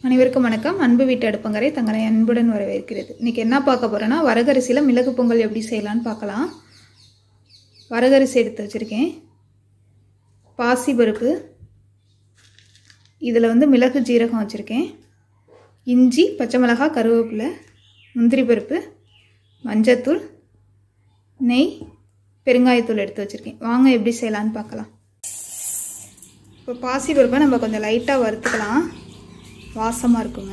அனைவருக்கும் வணக்கம் அன்பு வீட்டு அடுப்பங்கரை தங்களை அன்புடன் வரவேற்கிறது இன்றைக்கி என்ன பார்க்க போகிறோன்னா வரகரிசியில் மிளகு பொங்கல் எப்படி செய்யலான்னு பார்க்கலாம் வரகரிசி எடுத்து வச்சுருக்கேன் பாசி பருப்பு இதில் வந்து மிளகு ஜீரகம் வச்சுருக்கேன் இஞ்சி பச்சை மிளகாய் கருவேப்பிலை முந்திரி பருப்பு மஞ்சத்தூள் நெய் பெருங்காயத்தூள் எடுத்து வச்சுருக்கேன் வாங்க எப்படி செய்யலான்னு பார்க்கலாம் இப்போ பாசி பருப்பை நம்ம கொஞ்சம் லைட்டாக வறுத்துக்கலாம் வாசமாக இருக்குங்க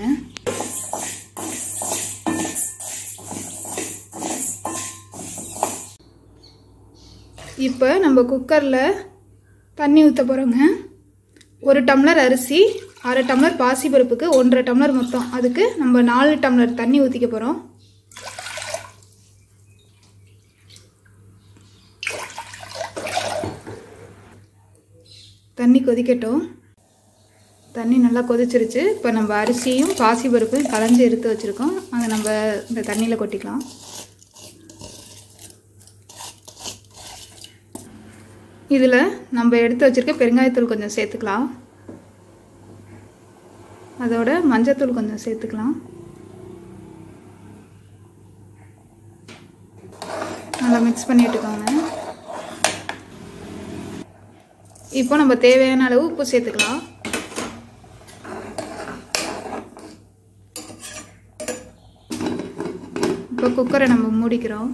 இப்போ நம்ம குக்கரில் தண்ணி ஊற்ற போகிறோங்க ஒரு டம்ளர் அரிசி அரை டம்ளர் பாசி பருப்புக்கு ஒன்றரை டம்ளர் மொத்தம் அதுக்கு நம்ம நாலு டம்ளர் தண்ணி ஊற்றிக்க போகிறோம் தண்ணி கொதிக்கட்டும் தண்ணி நல்லா கொதிச்சிருச்சு இப்போ நம்ம அரிசியும் பாசி பருப்பையும் கலைஞ்சி எடுத்து வச்சுருக்கோம் அதை நம்ம இந்த தண்ணியில் கொட்டிக்கலாம் இதில் நம்ம எடுத்து வச்சுருக்க பெருங்காயத்தூள் கொஞ்சம் சேர்த்துக்கலாம் அதோட மஞ்சத்தூள் கொஞ்சம் சேர்த்துக்கலாம் நல்லா மிக்ஸ் பண்ணி விட்டுக்கோங்க இப்போ நம்ம தேவையான அளவு உப்பு சேர்த்துக்கலாம் இப்போ குக்கரை நம்ம மூடிக்கிறோம்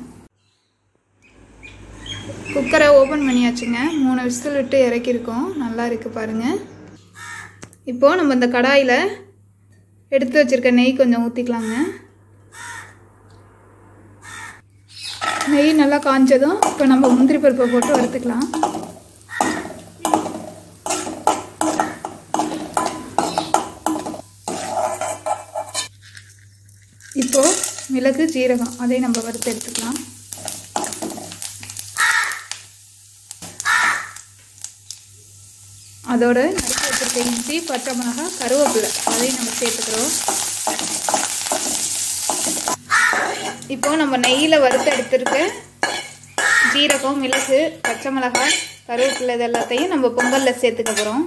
குக்கரை ஓப்பன் பண்ணியாச்சுங்க மூணு விசில் விட்டு இறக்கியிருக்கோம் நல்லா இருக்குது பாருங்கள் இப்போது நம்ம இந்த கடாயில் எடுத்து வச்சுருக்க நெய் கொஞ்சம் ஊற்றிக்கலாங்க நெய் நல்லா காஞ்சதும் இப்போ நம்ம முந்திரி பருப்பை போட்டு வறுத்துக்கலாம் இப்போது மிளகு ஜீரகம் அதை நம்ம வறுத்து எடுத்துக்கலாம் அதோட நறுக்கி வச்சுருக்க இஞ்சி பச்சை மிளகாய் கருவேப்பிலை அதையும் நம்ம சேர்த்துக்கிறோம் இப்போ நம்ம நெய்யில் வறுத்து எடுத்துருக்க ஜீரகம் மிளகு பச்சை மிளகாய் கருவேப்பிலை இது எல்லாத்தையும் நம்ம பொங்கலில் சேர்த்துக்க போகிறோம்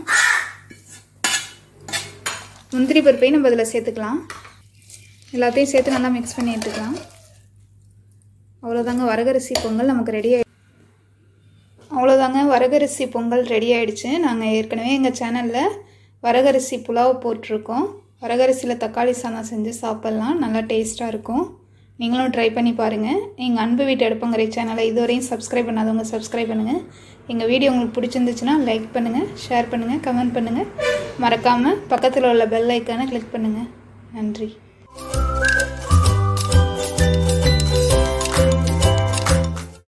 முந்திரி பருப்பையும் நம்ம இதில் சேர்த்துக்கலாம் எல்லாத்தையும் சேர்த்து நல்லா மிக்ஸ் பண்ணி எடுத்துக்கலாம் அவ்வளோதாங்க வரகரிசி பொங்கல் நமக்கு ரெடி ஆகி அவ்வளோதாங்க வரகரிசி பொங்கல் ரெடி ஆகிடுச்சு நாங்கள் ஏற்கனவே எங்கள் சேனலில் வரகரிசி புலாவ் போட்டிருக்கோம் வரகரிசியில் தக்காளி சாதம் செஞ்சு சாப்பிட்லாம் நல்லா டேஸ்ட்டாக இருக்கும் நீங்களும் ட்ரை பண்ணி பாருங்கள் எங்கள் அன்பு வீட்டு அடுப்பங்கரை சேனலை இதுவரையும் சப்ஸ்கிரைப் பண்ணாதவங்க சப்ஸ்கிரைப் பண்ணுங்கள் எங்கள் வீடியோ உங்களுக்கு பிடிச்சிருந்துச்சுன்னா லைக் பண்ணுங்கள் ஷேர் பண்ணுங்கள் கமெண்ட் பண்ணுங்கள் மறக்காமல் பக்கத்தில் உள்ள பெல் ஐக்கானை கிளிக் பண்ணுங்கள் நன்றி